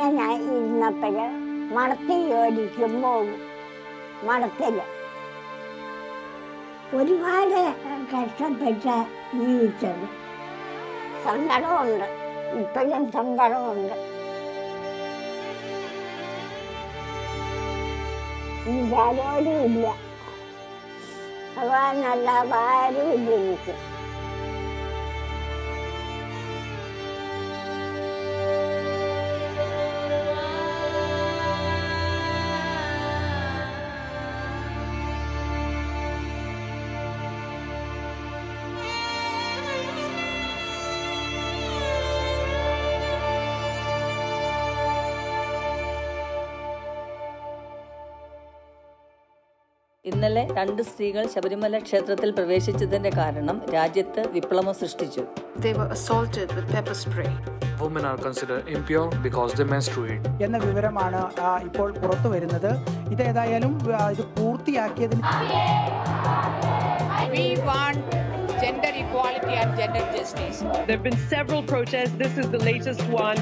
ഇങ്ങനെ ഇരുന്നപ്പോഴ് മണത്തിൽ ജോലിക്കും പോകും മണത്തിൽ ഒരുപാട് കഷ്ടപ്പെട്ട ജീവിച്ചത് സങ്കടമുണ്ട് ഇപ്പോഴും സങ്കടമുണ്ട് ഇല്ലാരോരും ഇല്ല ഭഗവാനല്ല ആരും ഇല്ല എനിക്ക് ഇന്നലെ രണ്ട് സ്ത്രീകൾ ശബരിമല ക്ഷേത്രത്തിൽ പ്രവേശിച്ചതിന്റെ കാരണം രാജ്യത്ത് വിപ്ലവം സൃഷ്ടിച്ചു They were assaulted with pepper spray. Women are considered impure because they menstruate. എന്ന വിവരമാണ് ആ, ഇപ്പോൾ പുറത്തു വരുന്നത് ഇതേതായാലും ആ, ഇത് പൂർത്തിയാക്കിയതിന് We want gender equality and gender justice. There have been several protests. This is the latest one.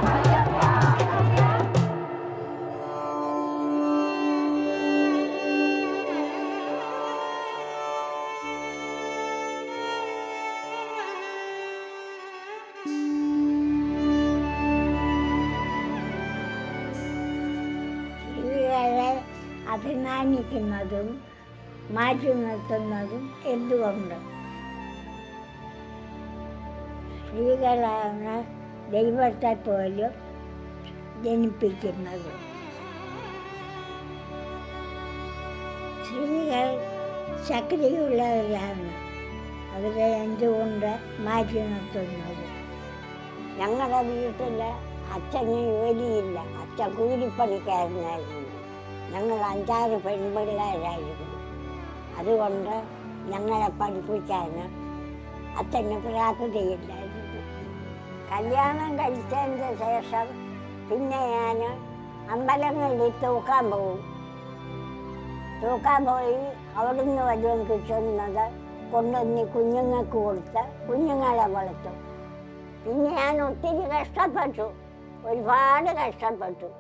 സ്ത്രീകളെ അഭിമാനിക്കുന്നതും മാറ്റി നിർത്തുന്നതും എന്തുകൊണ്ട് സ്ത്രീകളാണ് ദൈവത്തെ പോലും ജനിപ്പിക്കുന്നത് സ്ത്രീകൾ ശക്തിയുള്ളവരാണ് അവരെ എന്തുകൊണ്ട് മാറ്റി നിർത്തുന്നത് ഞങ്ങളുടെ വീട്ടിൽ അച്ഛന് ജോലിയില്ല അച്ഛൻ കൂലിപ്പണിക്കാരനായിരുന്നു ഞങ്ങൾ അഞ്ചാറ് പെൺപിള്ളേരായിരുന്നു അതുകൊണ്ട് ഞങ്ങളെ പഠിപ്പിക്കാൻ അച്ഛന് പ്രാപ്തിയില്ലായിരുന്നു കല്യാണം കഴിച്ചതിന് ശേഷം പിന്നെ ഞാൻ അമ്പലങ്ങളിൽ തൂക്കാൻ പോകും തൂക്കാൻ പോയി അവിടുന്ന് വല്ലതും കിട്ടുന്നത് കൊണ്ടുവന്ന് കുഞ്ഞുങ്ങൾക്ക് കൊടുത്ത് കുഞ്ഞുങ്ങളെ വളർത്തും പിന്നെ ഞാൻ ഒത്തിരി കഷ്ടപ്പെട്ടു ഒരുപാട് കഷ്ടപ്പെട്ടു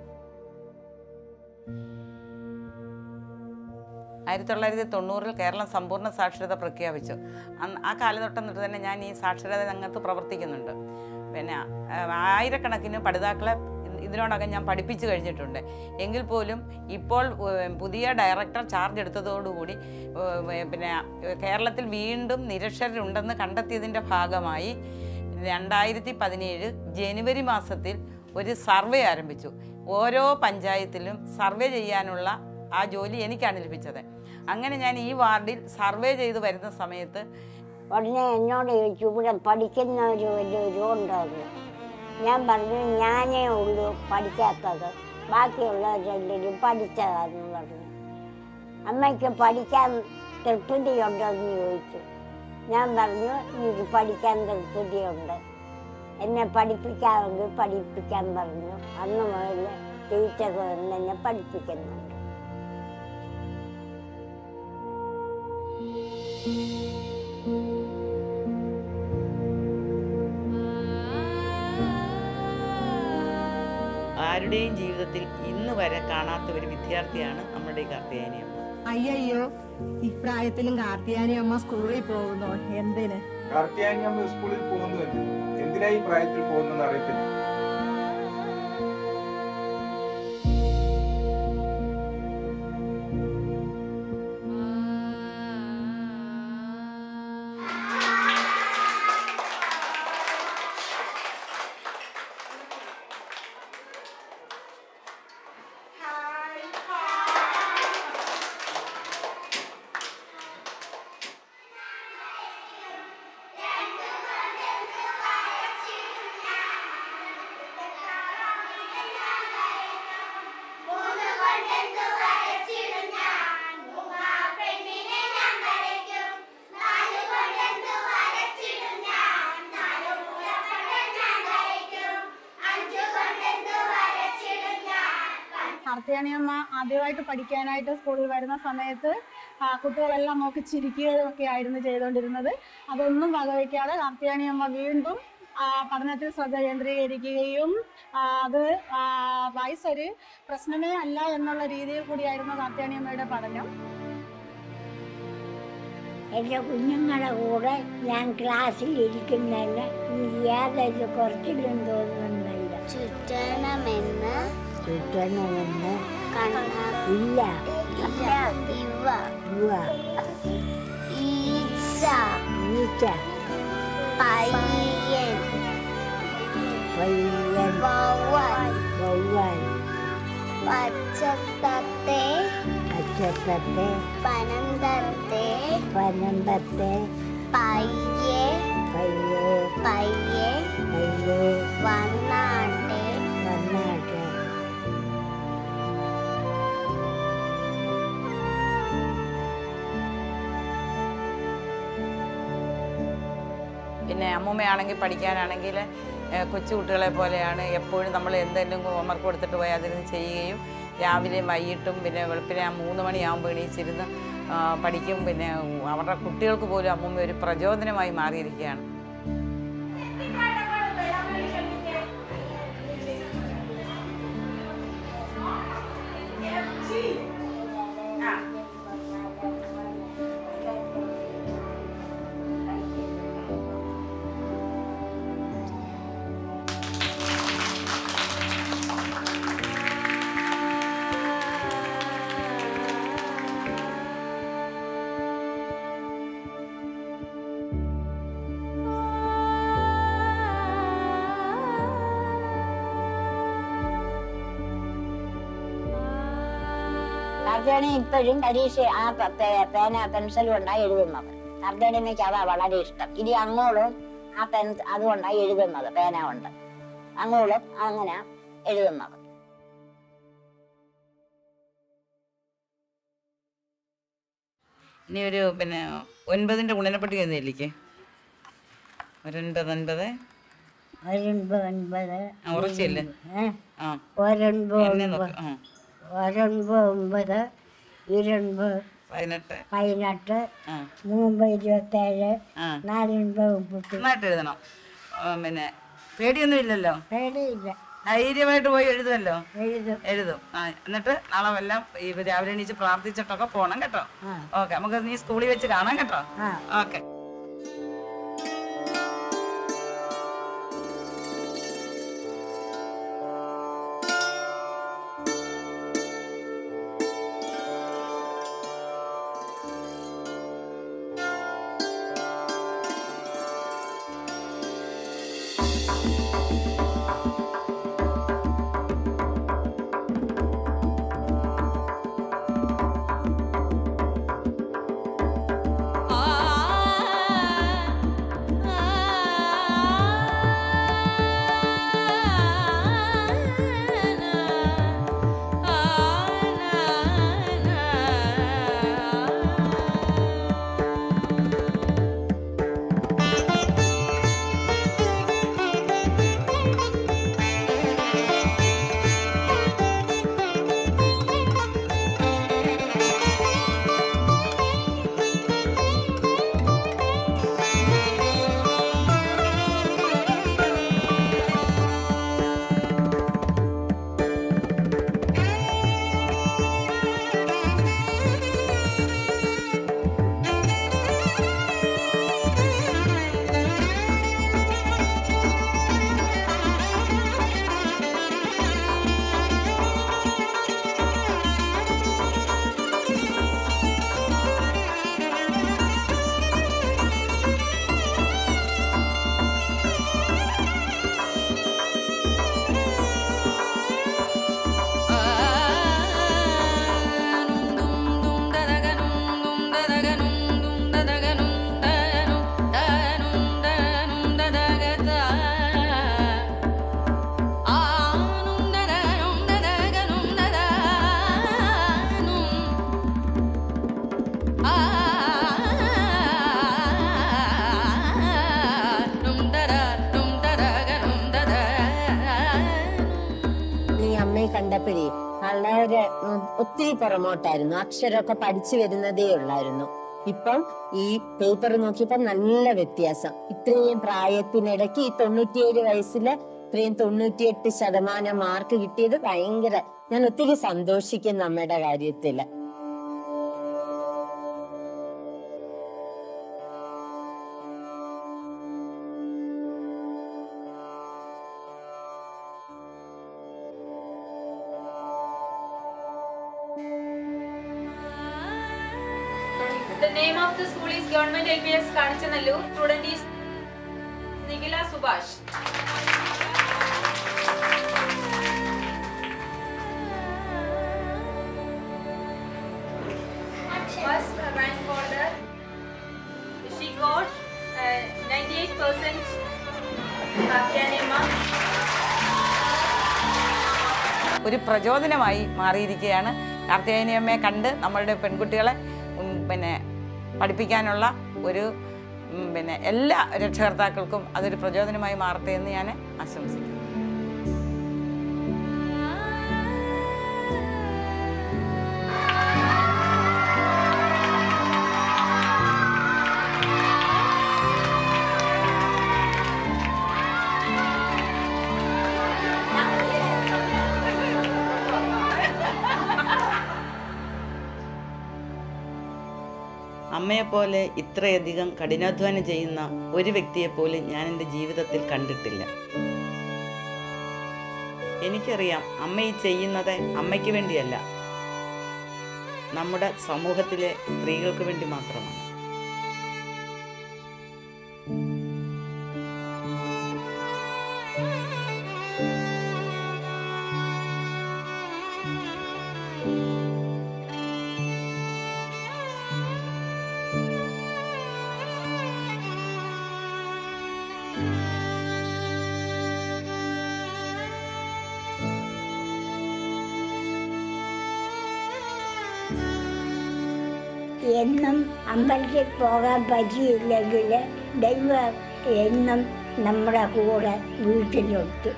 ആയിരത്തി തൊള്ളായിരത്തി തൊണ്ണൂറിൽ കേരളം സമ്പൂർണ്ണ സാക്ഷരത പ്രഖ്യാപിച്ചു അന്ന് ആ കാലഘട്ടം തൊട്ട് തന്നെ ഞാൻ ഈ സാക്ഷരത രംഗത്ത് പ്രവർത്തിക്കുന്നുണ്ട് പിന്നെ ആ, ആയിരക്കണക്കിന് പഠിതാക്കളെ ഇതിനോടകം ഞാൻ പഠിപ്പിച്ചു കഴിഞ്ഞിട്ടുണ്ട് എങ്കിൽ പോലും ഇപ്പോൾ ഉം, പുതിയ ഡയറക്ടർ ചാർജ് എടുത്തതോടുകൂടി ഉം, പിന്നെ കേരളത്തിൽ വീണ്ടും നിരക്ഷരരുണ്ടെന്ന് കണ്ടെത്തിയതിൻ്റെ ഭാഗമായി രണ്ടായിരത്തി പതിനേഴ് ജനുവരി മാസത്തിൽ ഒരു സർവേ ആരംഭിച്ചു ഓരോ പഞ്ചായത്തിലും സർവേ ചെയ്യാനുള്ള ആ ജോലി എനിക്കാണ് ലഭിച്ചത് അങ്ങനെ ഞാൻ ഈ വാർഡിൽ സർവേ ചെയ്ത് വരുന്ന സമയത്ത് ഉടനെ എന്നോട് ചോദിച്ചു ഇവിടെ പഠിക്കുന്നവർ വലിയൊരു ഉണ്ടോന്ന് ഞാൻ പറഞ്ഞു ഞാനേ ഉള്ളൂ പഠിക്കാത്തത് ബാക്കിയുള്ളവരെല്ലാവരും പഠിച്ചതാന്ന് പറഞ്ഞു അമ്മയ്ക്ക് പഠിക്കാൻ തൃപ്തിയുണ്ടോന്ന് ചോദിച്ചു ഞാൻ പറഞ്ഞു എനിക്ക് പഠിക്കാൻ തൃപ്തിയുണ്ട് എന്നെ പഠിപ്പിക്കാമെങ്കിൽ പഠിപ്പിക്കാൻ പറഞ്ഞു അന്ന് മുതൽ ടീച്ചർ വന്ന് എന്നെ പഠിപ്പിക്കുന്നുണ്ട് ആരുടെയും ജീവിതത്തിൽ ഇന്ന് വരെ കാണാത്ത ഒരു വിദ്യാർത്ഥിയാണ് നമ്മുടെ ഈ കാർത്തിയാനിയമ്മ അയ്യോ ഇപ്രായത്തിലും കാർത്തിയാനി അമ്മ സ്കൂളിൽ പോകുന്നു എന്തിന് കാർത്തിയാനി അമ്മ സ്കൂളിൽ പോകുന്നുവെന്ന് എന്തിനാ ഈ പ്രായത്തിൽ പോകുന്നെന്ന് അറിയത്തില്ല കാർത്തിയാനി അമ്മ ആദ്യമായിട്ട് പഠിക്കാനായിട്ട് സ്കൂളിൽ വരുന്ന സമയത്ത് ആ, കുട്ടികളെല്ലാം നോക്കി ചിരിക്കുകയും ഒക്കെ ആയിരുന്നു ചെയ്തുകൊണ്ടിരുന്നത് അതൊന്നും വകവയ്ക്കാതെ കാർത്തിയാനി അമ്മ വീണ്ടും ആ, പഠനത്തിൽ ശ്രദ്ധ കേന്ദ്രീകരിക്കുകയും ആ, അത് ആ, വയസ്സൊരു പ്രശ്നമേ അല്ല എന്നുള്ള രീതിയിൽ കൂടിയായിരുന്നു കാർത്യാണിയമ്മയുടെ പഠനം എൻ്റെ കുഞ്ഞുങ്ങളുടെ കൂടെ ഞാൻ ക്ലാസ്സിൽ ഇരിക്കുന്നതിന് യാതൊരു കുറച്ചിലും തോന്നുന്നില്ല ചുറ്റണമെന്ന് ചുറ്റണമെന്ന് ഇല്ല ഇവ ഈച്ച ഈച്ച പയ്യൻ പയ്യൻ വവ്വാൽ വവ്വാൽ പച്ചത്തത്തെ പച്ചത്തത്തെ പനന്തത്തെ പനന്തത്തെ പയ്യെ പയ്യെ പയ്യെ പയ്യെ വന്നാട്ടെ വന്നാട്ടെ പിന്നെ അമ്മൂമ്മയാണെങ്കിൽ പഠിക്കാനാണെങ്കിൽ ഏഹ്, കൊച്ചു കുട്ടികളെ പോലെയാണ് എപ്പോഴും നമ്മൾ എന്തെങ്കിലും ഹോംവർക്ക് കൊടുത്തിട്ട് പോയി അതിന് ചെയ്യുകയും രാവിലെയും വൈകിട്ടും പിന്നെ വെളുപ്പിനെ ആ മൂന്ന് മണിയാകുമ്പോൾ എണീച്ചിരുന്ന് ആ, പഠിക്കും പിന്നെ അവരുടെ കുട്ടികൾക്ക് പോലും അമ്മൂമ്മ ഒരു പ്രചോദനമായി മാറിയിരിക്കുകയാണ് കാർത്തേണി ഇപ്പോഴും പരീക്ഷ ആ പ- പേ- പേന പെൻസിൽ കൊണ്ടാണ് എഴുതുന്നത് കാർത്തേണിക്ക് അതാ വളരെ ഇഷ്ടം ഇനി അങ്ങോളും ആ പെൻസ് അതുകൊണ്ടാണ് എഴുതുന്നത് പേന കൊണ്ട് അങ്ങോളും അങ്ങനെ എഴുതുന്നത് ഇനി ഒരു പിന്നെ ഒൻപതിൻ്റെ ഗുണനപ്പട്ടിക എന്നില്ലേക്ക് ഒരൊൻപത് ഒൻപത് ഒരൊൻപത് ഒൻപത് ആ, ഉറച്ചില്ലേ ഏ? ആ ഒരൊൻപത് എന്നെ ഒൻപത് നോക്ക് ആ ഒരൊൻപത് ഒമ്പത് ഇരുപത് പതിനെട്ട് പതിനെട്ട് ആ മൂന്ന് ഇരുപത്തേഴ് ആ നാലൊൻപത് മുപ്പത്തി നന്നായിട്ട് എഴുതണം ആ, പിന്നെ പേടിയൊന്നും ഇല്ലല്ലോ പേടിയില്ല ധൈര്യമായിട്ട് പോയി എഴുതുമല്ലോ എഴുതും എഴുതും ആ എന്നിട്ട് നാളെ വല്ലം ഈ രാവിലെ എണീച്ച് പ്രാർത്ഥിച്ചിട്ടൊക്കെ പോണം കേട്ടോ ആ. ഓക്കെ നമുക്ക് നീ സ്കൂളിൽ വെച്ച് കാണാം കേട്ടോ ആ ഓക്കെ ഈ അമ്മയെ കണ്ടപ്പോഴേ വളരെ ഉം, ഒത്തിരി പുറമോട്ടായിരുന്നു അക്ഷരമൊക്കെ പഠിച്ചു വരുന്നതേ ഉള്ളായിരുന്നു ഇപ്പം ഈ പേപ്പർ നോക്കിയപ്പോ നല്ല വ്യത്യാസം ഇത്രയും പ്രായത്തിനിടയ്ക്ക് ഈ തൊണ്ണൂറ്റിയേഴ് വയസ്സില് ഇത്രയും തൊണ്ണൂറ്റിയെട്ട് ശതമാനം മാർക്ക് കിട്ടിയത് ഭയങ്കര ഞാൻ ഒത്തിരി സന്തോഷിക്കുന്നു അമ്മയുടെ കാര്യത്തില് The name of the school is Government LPS Kanchanallur. Student is Nigila Subhash. First rank holder, she got uh, 98% Kathyanima. ഒരു പ്രചോദനമായി മാറിയിരിക്കുകയാണ് കാർത്തികേയനിയമ്മയെ കണ്ട് നമ്മളുടെ പെൺകുട്ടികളെ ഉം, പിന്നെ പഠിപ്പിക്കാനുള്ള ഒരു ഉം, പിന്നെ എല്ലാ രക്ഷകർത്താക്കൾക്കും അതൊരു പ്രചോദനമായി മാറട്ടെ എന്ന് ഞാൻ ആശംസിക്കുന്നു അമ്മയെപ്പോലെ ഇത്രയധികം കഠിനാധ്വാനം ചെയ്യുന്ന ഒരു വ്യക്തിയെ പോലും ഞാൻ എൻ്റെ ജീവിതത്തിൽ കണ്ടിട്ടില്ല എനിക്കറിയാം അമ്മ ഈ ചെയ്യുന്നത് അമ്മയ്ക്ക് വേണ്ടിയല്ല നമ്മുടെ സമൂഹത്തിലെ സ്ത്രീകൾക്ക് വേണ്ടി മാത്രമാണ് എന്നും അമ്പലത്തിൽ പോകാൻ പറ്റിയില്ലെങ്കിൽ ദൈവം എന്നും നമ്മുടെ കൂടെ വീട്ടിലുണ്ട്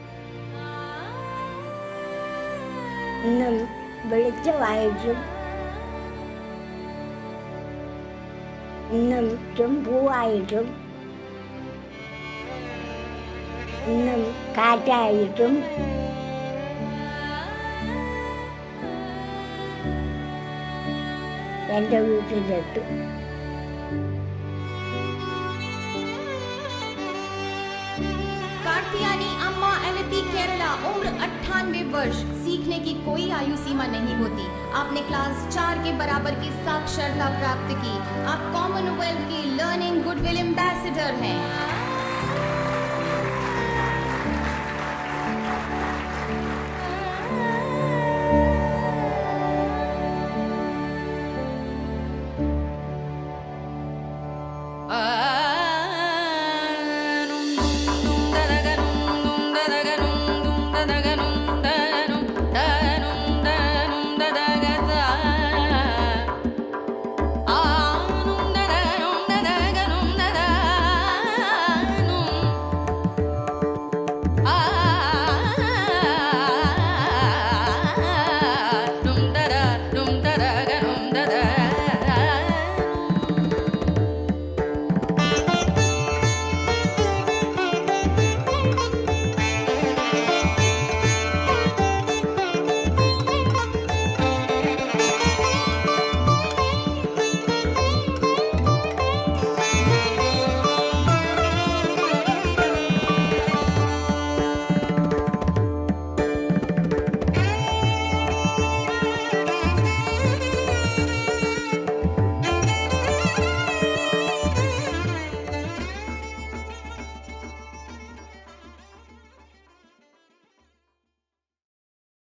ഇന്നും വെളിച്ചമായിട്ടും ഇന്നും ചുമ്പൂവായിട്ടും ഇന്നും കാറ്റായിട്ടും എൻ്റെ വീട്ടിലെത്തും कार्तियानी अम्मा एलपी केरला उम्र अट्ठानवे वर्ष सीखने की कोई आयु सीमा नहीं होती आपने क्लास चार के बराबर की साक्षरता प्राप्त की आप कॉमनवेल्थ की लर्निंग गुडविल एम्बेसडर हैं